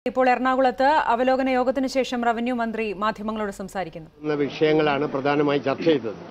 ഇപ്പോൾ എറണാകുളത്ത് അവലോകന യോഗത്തിന് ശേഷം റവന്യൂ മന്ത്രി മാധ്യമങ്ങളോട് സംസാരിക്കുന്നു എന്ന വിഷയങ്ങളാണ് പ്രധാനമായി ചർച്ച ചെയ്തത്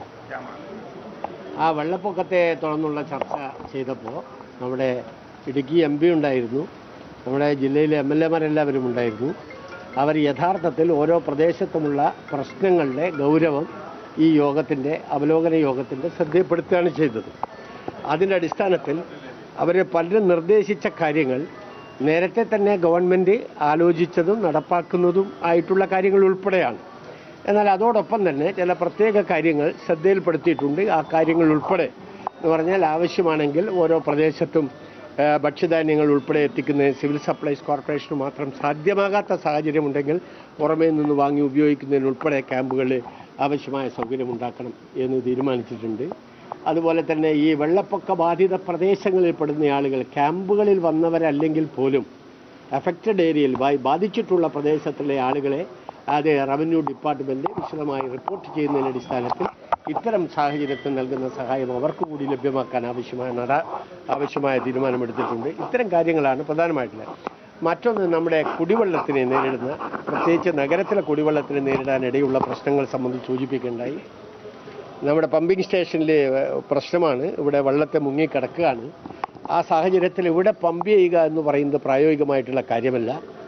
ആ വെള്ളപ്പൊക്കത്തെ തുടർന്നുള്ള ചർച്ച ചെയ്തപ്പോൾ നമ്മുടെ ഇടുക്കി എം പി ഉണ്ടായിരുന്നു നമ്മുടെ ജില്ലയിലെ എം എൽ എമാരെല്ലാവരും ഉണ്ടായിരുന്നു അവർ യഥാർത്ഥത്തിൽ ഓരോ പ്രദേശത്തുമുള്ള പ്രശ്നങ്ങളുടെ ഗൗരവം ഈ യോഗത്തിൻ്റെ അവലോകന യോഗത്തിൻ്റെ ശ്രദ്ധയപ്പെടുത്തുകയാണ് ചെയ്തത് അതിൻ്റെ അടിസ്ഥാനത്തിൽ അവർ പലരും നിർദ്ദേശിച്ച കാര്യങ്ങൾ നേരത്തെ തന്നെ ഗവൺമെൻറ് ആലോചിച്ചതും നടപ്പാക്കുന്നതും ആയിട്ടുള്ള കാര്യങ്ങൾ ഉൾപ്പെടെയാണ് എന്നാൽ അതോടൊപ്പം തന്നെ ചില പ്രത്യേക കാര്യങ്ങൾ ശ്രദ്ധയിൽപ്പെടുത്തിയിട്ടുണ്ട് ആ കാര്യങ്ങൾ ഉൾപ്പെടെ എന്ന് പറഞ്ഞാൽ ആവശ്യമാണെങ്കിൽ ഓരോ പ്രദേശത്തും ആ, ഭക്ഷ്യധാന്യങ്ങൾ ഉൾപ്പെടെ എത്തിക്കുന്നതിന് സിവിൽ സപ്ലൈസ് കോർപ്പറേഷന് മാത്രം സാധ്യമാകാത്ത സാഹചര്യമുണ്ടെങ്കിൽ പുറമേ നിന്ന് വാങ്ങി ഉപയോഗിക്കുന്നതിന് ഉൾപ്പെടെ ക്യാമ്പുകളിൽ ആവശ്യമായ സൗകര്യം ഉണ്ടാക്കണം എന്ന് തീരുമാനിച്ചിട്ടുണ്ട് അതുപോലെ തന്നെ ഈ വെള്ളപ്പൊക്ക ബാധിത പ്രദേശങ്ങളിൽ പെടുന്ന ആളുകൾ ക്യാമ്പുകളിൽ വന്നവരല്ലെങ്കിൽ പോലും അഫക്റ്റഡ് ഏരിയയിൽ ബാ- ബാധിച്ചിട്ടുള്ള പ്രദേശത്തിലെ ആളുകളെ അത് റവന്യൂ ഡിപ്പാർട്ട്മെന്റ് വിശദമായി റിപ്പോർട്ട് ചെയ്യുന്നതിന്റെ അടിസ്ഥാനത്തിൽ ഇത്തരം സാഹചര്യത്തിൽ നൽകുന്ന സഹായം അവർക്ക് കൂടി ലഭ്യമാക്കാൻ ആവശ്യമായ നട ആവശ്യമായ തീരുമാനമെടുത്തിട്ടുണ്ട് ഇത്തരം കാര്യങ്ങളാണ് പ്രധാനമായിട്ടുള്ളത് മറ്റൊന്ന് നമ്മുടെ കുടിവെള്ളത്തിനെ നേരിടുന്ന പ്രത്യേകിച്ച് നഗരത്തിലെ കുടിവെള്ളത്തിനെ നേരിടാനിടയുള്ള പ്രശ്നങ്ങൾ സംബന്ധിച്ച് സൂചിപ്പിക്കേണ്ടായി നമ്മുടെ പമ്പിംഗ് സ്റ്റേഷനിലെ ഏഹ്, പ്രശ്നമാണ് ഇവിടെ വെള്ളത്തെ മുങ്ങിക്കിടക്കുകയാണ് ആ സാഹചര്യത്തിൽ ഇവിടെ പമ്പ് ചെയ്യുക എന്ന് പറയുന്നത് പ്രായോഗികമായിട്ടുള്ള കാര്യമല്ല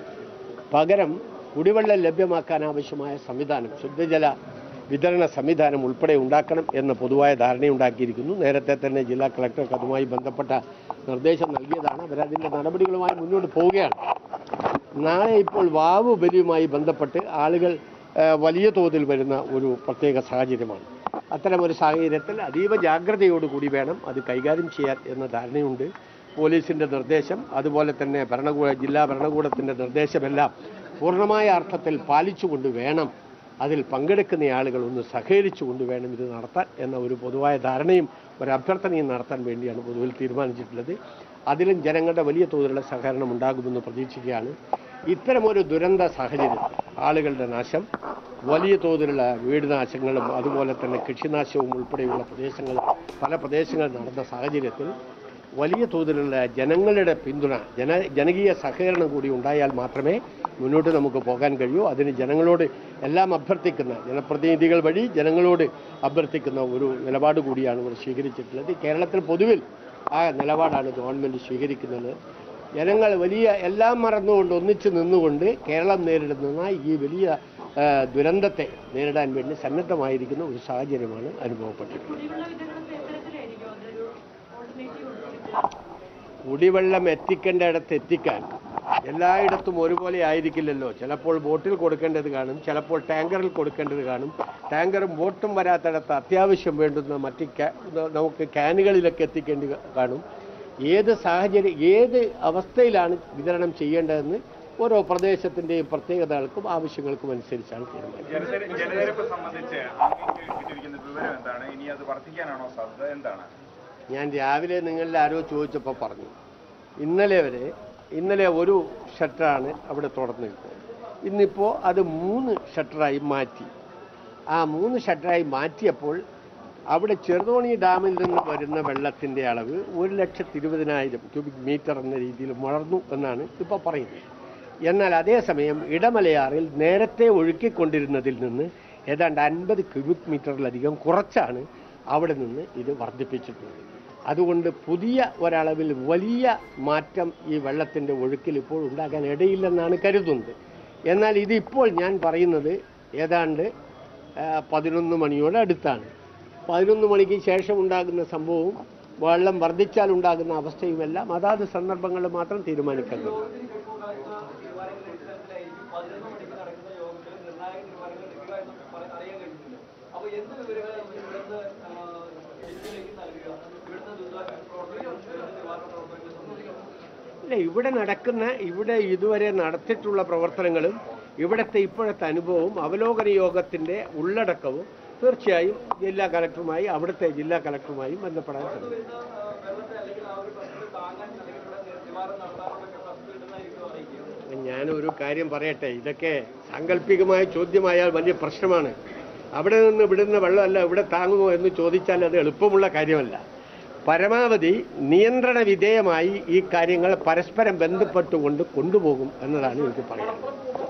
പകരം കുടിവെള്ളം ലഭ്യമാക്കാൻ ആവശ്യമായ സംവിധാനം ശുദ്ധജല വിതരണ സംവിധാനം ഉൾപ്പെടെ ഉണ്ടാക്കണം എന്ന പൊതുവായ ധാരണയുണ്ടാക്കിയിരിക്കുന്നു നേരത്തെ തന്നെ ജില്ലാ കളക്ടർക്ക് അതുമായി ബന്ധപ്പെട്ട നിർദ്ദേശം നൽകിയതാണ് അവരതിൻ്റെ നടപടികളുമായി മുന്നോട്ട് പോവുകയാണ് നാളെ ഇപ്പോൾ വാവ് ബലിയുമായി ബന്ധപ്പെട്ട് ആളുകൾ ആ, വലിയ തോതിൽ വരുന്ന ഒരു പ്രത്യേക സാഹചര്യമാണ് അത്തരമൊരു സാഹചര്യത്തിൽ അതീവ ജാഗ്രതയോടുകൂടി വേണം അത് കൈകാര്യം ചെയ്യാൻ എന്ന ധാരണയുണ്ട് പോലീസിൻ്റെ നിർദ്ദേശം അതുപോലെ തന്നെ ഭരണകൂട ജില്ലാ ഭരണകൂടത്തിൻ്റെ നിർദ്ദേശമെല്ലാം പൂർണ്ണമായ അർത്ഥത്തിൽ പാലിച്ചുകൊണ്ട് വേണം അതിൽ പങ്കെടുക്കുന്ന ആളുകൾ ഒന്ന് സഹകരിച്ചുകൊണ്ട് വേണം ഇത് നടത്താൻ എന്ന ഒരു പൊതുവായ ധാരണയും ഒരു അഭ്യർത്ഥനയും നടത്താൻ വേണ്ടിയാണ് പൊതുവിൽ തീരുമാനിച്ചിട്ടുള്ളത് അതിലും ജനങ്ങളുടെ വലിയ തോതിലുള്ള സഹകരണം ഉണ്ടാകുമെന്ന് പ്രതീക്ഷിക്കുകയാണ് ഇത്തരമൊരു ദുരന്ത സാഹചര്യം ആളുകളുടെ നാശം വലിയ തോതിലുള്ള വീട് നാശങ്ങളും അതുപോലെ തന്നെ കൃഷിനാശവും ഉൾപ്പെടെയുള്ള പ്രദേശങ്ങൾ പല പ്രദേശങ്ങൾ നടന്ന സാഹചര്യത്തിൽ വലിയ തോതിലുള്ള ജനങ്ങളുടെ പിന്തുണ ജന ജനകീയ സഹകരണം കൂടി ഉണ്ടായാൽ മാത്രമേ മുന്നോട്ട് നമുക്ക് പോകാൻ കഴിയൂ അതിന് ജനങ്ങളോട് എല്ലാം അഭ്യർത്ഥിക്കുന്ന ജനപ്രതിനിധികൾ വഴി ജനങ്ങളോട് അഭ്യർത്ഥിക്കുന്ന ഒരു നിലപാട് കൂടിയാണ് ഇവർ സ്വീകരിച്ചിട്ടുള്ളത് കേരളത്തിൽ പൊതുവിൽ ആ നിലപാടാണ് ഗവൺമെൻറ് സ്വീകരിക്കുന്നത് ജനങ്ങൾ വലിയ എല്ലാം മറന്നുകൊണ്ട് ഒന്നിച്ചു നിന്നുകൊണ്ട് കേരളം നേരിടുന്ന ഈ വലിയ ആ, ദുരന്തത്തെ നേരിടാൻ വേണ്ടി സന്നദ്ധമായിരിക്കുന്ന ഒരു സാഹചര്യമാണ് അനുഭവപ്പെട്ടിട്ടുള്ളത് കുടിവെള്ളം എത്തിക്കേണ്ടയിടത്ത് എത്തിക്കാൻ എല്ലായിടത്തും ഒരുപോലെ ആയിരിക്കില്ലല്ലോ ചിലപ്പോൾ ബോട്ടിൽ കൊടുക്കേണ്ടത് കാണും ചിലപ്പോൾ ടാങ്കറിൽ കൊടുക്കേണ്ടത് കാണും ടാങ്കറും ബോട്ടും വരാത്തിടത്ത് അത്യാവശ്യം വേണ്ടുന്ന മറ്റ് ക്യാ- നമുക്ക് ക്യാനുകളിലൊക്കെ എത്തിക്കേണ്ടി കാണും ഏത് സാഹചര്യം ഏത് അവസ്ഥയിലാണ് വിതരണം ചെയ്യേണ്ടതെന്ന് ഓരോ പ്രദേശത്തിൻ്റെയും പ്രത്യേകതകൾക്കും ആവശ്യങ്ങൾക്കും അനുസരിച്ചാണ് തീരുമാനിക്കുന്നത് ജലനിര- ജലനിരപ്പ് സംബന്ധിച്ച് അങ്ങേക്ക് കിട്ടിയിരിക്കുന്ന വിവരം എന്താണ് ഇനി അത് വർദ്ധിക്കാനാണോ സാധ്യത എന്താണ് ഞാൻ രാവിലെ നിങ്ങളിൽ ആരോ ചോദിച്ചപ്പോൾ പറഞ്ഞു ഇന്നലെ വരെ ഇന്നലെ ഒരു ഷട്ടറാണ് അവിടെ തുറന്നിരുന്നത് ഇന്നിപ്പോൾ അത് മൂന്ന് ഷട്ടറായി മാറ്റി ആ മൂന്ന് ഷട്ടറായി മാറ്റിയപ്പോൾ അവിടെ ചെറുതോണി ഡാമിൽ നിന്ന് വരുന്ന വെള്ളത്തിൻ്റെ അളവ് ഒരു ലക്ഷത്തി ഇരുപതിനായിരം ക്യൂബിക് മീറ്റർ എന്ന രീതിയിൽ വളർന്നു എന്നാണ് ഇപ്പോൾ പറയുന്നത് എന്നാൽ അതേസമയം ഇടമലയാറിൽ നേരത്തെ ഒഴുക്കിക്കൊണ്ടിരുന്നതിൽ നിന്ന് ഏതാണ്ട് അൻപത് ക്യൂബിക് മീറ്ററിലധികം കുറച്ചാണ് അവിടെ നിന്ന് ഇത് വർദ്ധിപ്പിച്ചിട്ടുള്ളത് അതുകൊണ്ട് പുതിയ ഒരളവിൽ വലിയ മാറ്റം ഈ വെള്ളത്തിൻ്റെ ഒഴുക്കിൽ ഇപ്പോൾ ഉണ്ടാകാൻ ഇടയില്ലെന്നാണ് കരുതുന്നത് എന്നാൽ ഇതിപ്പോൾ ഞാൻ പറയുന്നത് ഏതാണ്ട് ആ, പതിനൊന്ന് മണിയോട് അടുത്താണ് പതിനൊന്ന് മണിക്ക് ശേഷം ഉണ്ടാകുന്ന സംഭവവും വെള്ളം വർദ്ധിച്ചാൽ ഉണ്ടാകുന്ന അവസ്ഥയുമെല്ലാം അതാത് സന്ദർഭങ്ങളിൽ മാത്രം തീരുമാനിക്കാൻ കഴിയും അല്ല ഇവിടെ നടക്കുന്ന ഇവിടെ ഇതുവരെ നടത്തിയിട്ടുള്ള പ്രവർത്തനങ്ങളും ഇവിടുത്തെ ഇപ്പോഴത്തെ അനുഭവവും അവലോകന യോഗത്തിന്റെ ഉള്ളടക്കവും തീർച്ചയായും ജില്ലാ കലക്ടറുമായി അവിടുത്തെ ജില്ലാ കലക്ടറുമായും ബന്ധപ്പെടാൻ ശ്രമിക്കും ഞാനൊരു കാര്യം പറയട്ടെ ഇതൊക്കെ സാങ്കല്പികമായ ചോദ്യമായാൽ വലിയ പ്രശ്നമാണ് അവിടെ നിന്ന് വിടുന്ന വെള്ളമല്ല ഇവിടെ താങ്ങുമോ എന്ന് ചോദിച്ചാൽ അത് എളുപ്പമുള്ള കാര്യമല്ല പരമാവധി നിയന്ത്രണ വിധേയമായി ഈ കാര്യങ്ങൾ പരസ്പരം ബന്ധപ്പെട്ടുകൊണ്ട് കൊണ്ടുപോകും എന്നതാണ് എനിക്ക് പറയാനുള്ളത്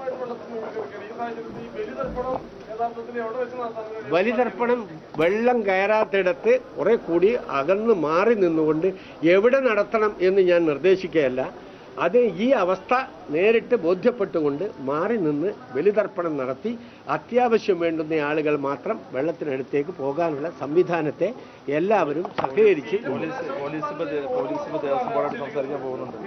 ബലിതർപ്പണം വെള്ളം കയറാത്തിടത്ത് കുറെ കൂടി അകന്ന് മാറി നിന്നുകൊണ്ട് എവിടെ നടത്തണം എന്ന് ഞാൻ നിർദ്ദേശിക്കുകയല്ല അത് ഈ അവസ്ഥ നേരിട്ട് ബോധ്യപ്പെട്ടുകൊണ്ട് മാറി നിന്ന് ബലിതർപ്പണം നടത്തി അത്യാവശ്യം വേണ്ടുന്ന ആളുകൾ മാത്രം വെള്ളത്തിനടുത്തേക്ക് പോകാനുള്ള സംവിധാനത്തെ എല്ലാവരും സഹകരിച്ച് പോലീസ് പോലീസ് ഇപ്പൊ ദേ- പോലീസ് ഇപ്പൊ ദേവസ്വം ബോർഡായിട്ട് സംസാരിക്കാൻ പോകുന്നുണ്ട്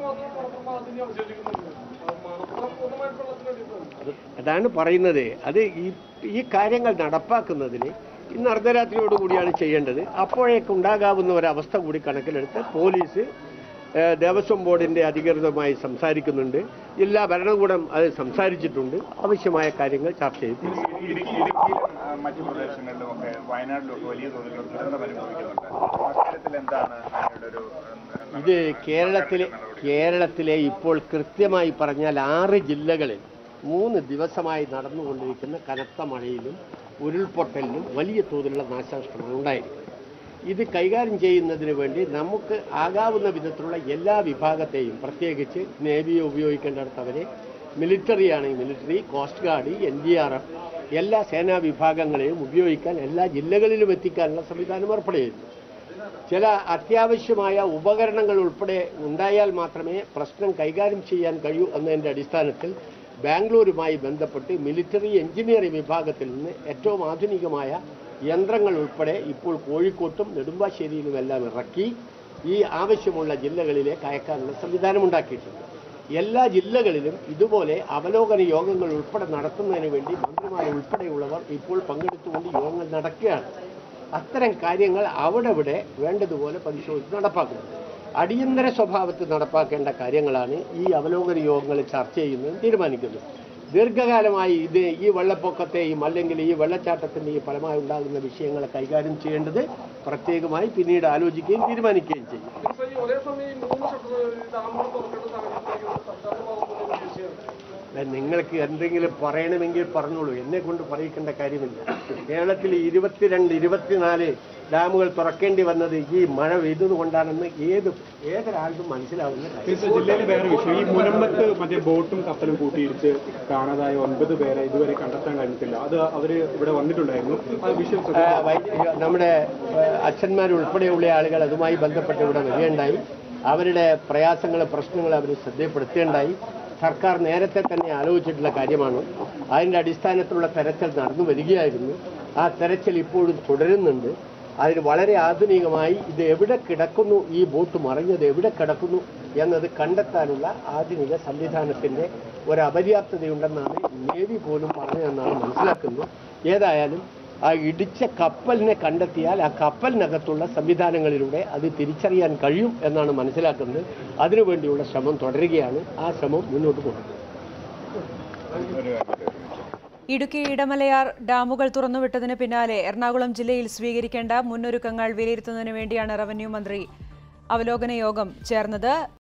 അതാണ് പറയുന്നത് അത് ഈ ഈ കാര്യങ്ങൾ നടപ്പാക്കുന്നതിന് ഇന്ന് അർദ്ധരാത്രിയോടുകൂടിയാണ് ചെയ്യേണ്ടത് അപ്പോഴേക്ക് ഉണ്ടാകാവുന്ന ഒരവസ്ഥ കൂടി കണക്കിലെടുത്ത് പോലീസ് ഏഹ്, ദേവസ്വം ബോർഡിന്റെ അധികൃതമായി സംസാരിക്കുന്നുണ്ട് ജില്ലാ ഭരണകൂടം അത് സംസാരിച്ചിട്ടുണ്ട് ആവശ്യമായ കാര്യങ്ങൾ ചർച്ച ചെയ്തു ഇടുക്കി ഇടുക്കിയിലും ആ, മറ്റു പ്രദേശങ്ങളിലും ഒക്കെ വയനാട്ടിലും ഒക്കെ വലിയ തോതിലുള്ള ദുരന്തം അനുഭവിക്കുന്നുണ്ട് അക്കാര്യത്തിൽ എന്താണ് അങ്ങയുടെ ഒരു ഉം, ഇത് കേരളത്തിലെ കേരളത്തിലെ ഇപ്പോൾ കൃത്യമായി പറഞ്ഞാൽ ആറ് ജില്ലകളിൽ മൂന്ന് ദിവസമായി നടന്നുകൊണ്ടിരിക്കുന്ന കനത്ത മഴയിലും ഉരുൾപൊട്ടലിലും വലിയ തോതിലുള്ള നാശനഷ്ടമാണ് ഉണ്ടായിരിക്കുന്നത് ഇത് കൈകാര്യം ചെയ്യുന്നതിന് വേണ്ടി നമുക്ക് ആകാവുന്ന വിധത്തിലുള്ള എല്ലാ വിഭാഗത്തെയും പ്രത്യേകിച്ച് നേവിയെ ഉപയോഗിക്കേണ്ടിടത്തവരെ മിലിറ്ററി ആണെങ്കിൽ military coast guard N D R F എല്ലാ സേനാ വിഭാഗങ്ങളെയും ഉപയോഗിക്കാൻ എല്ലാ ജില്ലകളിലും എത്തിക്കാനുള്ള സംവിധാനം ഏർപ്പെടുകയുന്നു ചില അത്യാവശ്യമായ ഉപകരണങ്ങൾ ഉൾപ്പെടെ ഉണ്ടായാൽ മാത്രമേ പ്രശ്നം കൈകാര്യം ചെയ്യാൻ കഴിയൂ എന്നതിൻ്റെ അടിസ്ഥാനത്തിൽ ബാംഗ്ലൂരുമായി ബന്ധപ്പെട്ട് മിലിറ്ററി എഞ്ചിനീയറിംഗ് വിഭാഗത്തിൽ നിന്ന് ഏറ്റവും ആധുനികമായ യന്ത്രങ്ങൾ ഉൾപ്പെടെ ഇപ്പോൾ കോഴിക്കോട്ടും നെടുമ്പാശ്ശേരിയിലുമെല്ലാം ഇറക്കി ഈ ആവശ്യമുള്ള ജില്ലകളിലേക്ക് അയക്കാനുള്ള സംവിധാനം ഉണ്ടാക്കിയിട്ടുണ്ട് എല്ലാ ജില്ലകളിലും ഇതുപോലെ അവലോകന യോഗങ്ങൾ ഉൾപ്പെടെ നടത്തുന്നതിന് വേണ്ടി മന്ത്രിമാർ ഉൾപ്പെടെയുള്ളവർ ഇപ്പോൾ പങ്കെടുത്തുകൊണ്ട് യോഗങ്ങൾ നടക്കുകയാണ് അത്തരം കാര്യങ്ങൾ അവിടെ ഇവിടെ വേണ്ടതുപോലെ പരിശോധിച്ച് നടപ്പാക്കുന്നു അടിയന്തര സ്വഭാവത്തിൽ നടപ്പാക്കേണ്ട കാര്യങ്ങളാണ് ഈ അവലോകന യോഗങ്ങൾ ചർച്ച ചെയ്യുന്നതും തീരുമാനിക്കുന്നത് ദീർഘകാലമായി ഇത് ഈ വെള്ളപ്പൊക്കത്തെയും അല്ലെങ്കിൽ ഈ വെള്ളച്ചാട്ടത്തിൻ്റെയും ഫലമായി ഉണ്ടാകുന്ന വിഷയങ്ങളെ കൈകാര്യം ചെയ്യേണ്ടത് പ്രത്യേകമായി പിന്നീട് ആലോചിക്കുകയും തീരുമാനിക്കുകയും ചെയ്യും അല്ല, നിങ്ങൾക്ക് എന്തെങ്കിലും പറയണമെങ്കിൽ പറഞ്ഞോളൂ എന്നെ കൊണ്ട് പറയിക്കേണ്ട കാര്യമില്ല കേരളത്തിൽ ഇരുപത്തിരണ്ട് ഇരുപത്തിനാല് ഡാമുകൾ തുറക്കേണ്ടി വന്നത് ഈ മഴ പെയ്തത് കൊണ്ടാണെന്ന് ഏത് ഏതൊരാൾക്കും മനസ്സിലാവുന്ന കാര്യം ജില്ലയിലെ വേറെ വിഷയം ഈ മുനമ്പത്ത് മറ്റേ ബോട്ടും കപ്പലും കൂട്ടിയിടിച്ച് കാണാതായ ഒൻപത് പേരെ ഇതുവരെ കണ്ടെത്താൻ കഴിഞ്ഞിട്ടില്ല അത് അവര് ഇവിടെ വന്നിട്ടുണ്ടായിരുന്നു ആ വിഷയം ആ, വൈ- നമ്മുടെ ആ, അച്ഛന്മാരുൾപ്പെടെയുള്ള ആളുകൾ അതുമായി ബന്ധപ്പെട്ട് ഇവിടെ വരികയുണ്ടായി അവരുടെ പ്രയാസങ്ങൾ പ്രശ്നങ്ങൾ അവർ ശ്രദ്ധയപ്പെടുത്തുകയുണ്ടായി സർക്കാർ നേരത്തെ തന്നെ ആലോചിച്ചിട്ടുള്ള കാര്യമാണ് അതിൻ്റെ അടിസ്ഥാനത്തിലുള്ള തെരച്ചിൽ നടന്നു വരികയായിരുന്നു ആ തെരച്ചിൽ ഇപ്പോഴും തുടരുന്നുണ്ട് അതിന് വളരെ ആധുനികമായി ഇത് എവിടെ കിടക്കുന്നു ഈ ബോട്ട് മറിഞ്ഞത് എവിടെ കിടക്കുന്നു എന്നത് കണ്ടെത്താനുള്ള ആധുനിക സംവിധാനത്തിൻ്റെ ഒരു അപര്യാപ്തതയുണ്ടെന്നാണ് നേവി പോലും പറഞ്ഞതെന്നാണ് മനസ്സിലാക്കുന്നത് ഏതായാലും ആ ഇടിച്ച കപ്പലിനെ കണ്ടെത്തിയാൽ ആ കപ്പലിനകത്തുള്ള സംവിധാനങ്ങളിലൂടെ അത് തിരിച്ചറിയാൻ കഴിയും എന്നാണ് മനസ്സിലാക്കുന്നത് അതിനുവേണ്ടിയുള്ള ശ്രമം തുടരുകയാണ് ആ ശ്രമം മുന്നോട്ട് കൊണ്ടുപോകും ഒരു കാര്യം ഇടുക്കി ഇടമലയാർ ഡാമുകൾ തുറന്നുവിട്ടതിന് പിന്നാലെ എറണാകുളം ജില്ലയിൽ സ്വീകരിക്കേണ്ട മുന്നൊരുക്കങ്ങൾ വിലയിരുത്തുന്നതിന് വേണ്ടിയാണ് റവന്യൂ മന്ത്രി അവലോകന യോഗം ചേർന്നത്